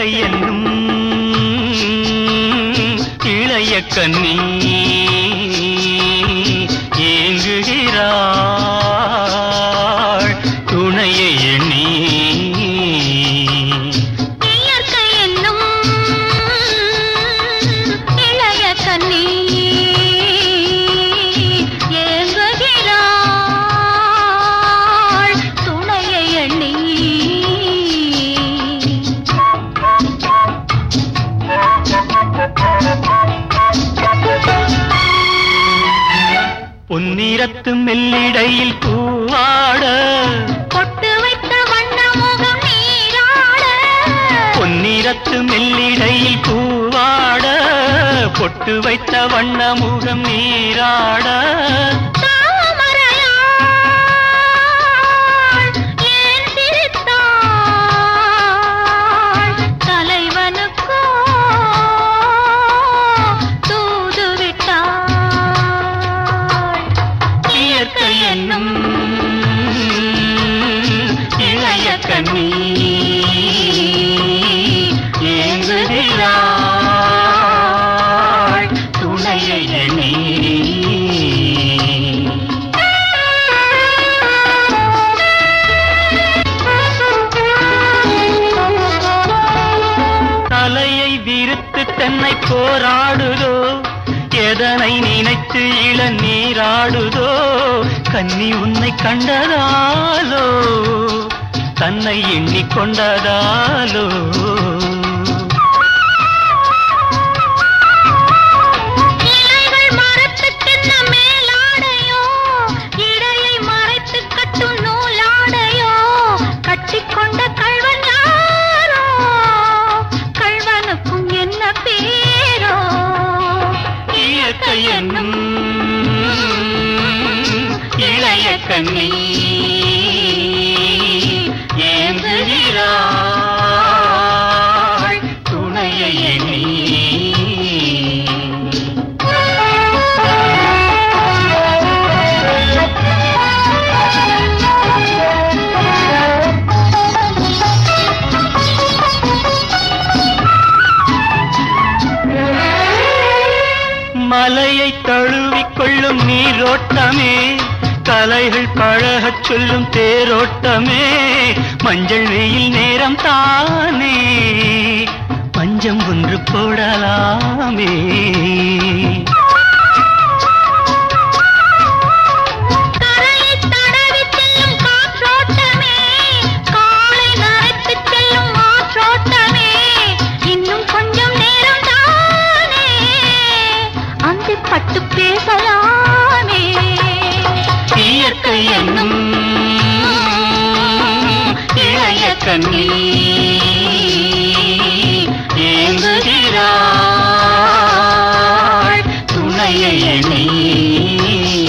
இயற்கை என்னும் இளைய கண்ணி ஏங்குகிறாள் துணையை எண்ணி இயற்கை என்னும் இளைய கன்னி ஏங்குகிறாள் துணையை எண்ணி பொன்னிறத்து மெல்லிடையில் பூவாட பொட்டு வைத்த வண்ண முகம் நீராட பொன்னிறத்து மெல்லிடையில் பூவாட பொட்டு வைத்த வண்ண முகம் நீராட தாமரையாள் ஏன் சிரித்தாள்? தலைவனுக்கோ தூது விட்டாள். இயற்கை என்னும் இளைய கண்ணி ஏங்குகிறாள் துணையை எண்ணி தலையை விரித்து தன்னை போராடுதோ எதனை நினைத்து இள நீராடுதோ கன்னி உன்னை கண்டதாலோ தன்னை எண்ணிக்கொண்டதாலோ இலைகள் மரத்துக்கென்ன மேலாடையோ, இடையை மறைத்துக் கட்டும் நூலாடையோ, கட்டிக்கொண்ட கள்வன் யாரோ? கள்வனுக்கும் என்ன பேரோ? இயற்கை என்னும் இளைய கண்ணி ஏங்குகிறாள் துணையை எண்ணி மலையை தழுவிக் கொள்ளும் நீரோட்டமே கலைகள் பழகச் சொல்லும் தேரோட்டமே மஞ்சள் வெயில் நேரம் தானே பஞ்சம் ஒன்று போடலாமே கரையைத் தடவிச் செல்லும் காற்றோட்டமே, காலை நரைத்துச் செல்லும் ஆற்றோட்டமே, இன்னும் கொஞ்சம் நேரம் தானே, அந்திப் பட்டு பேசலாமே இயற்கை என்னும் இளைய கண்ணி ஏங்குகிறாள் துணையை எண்ணி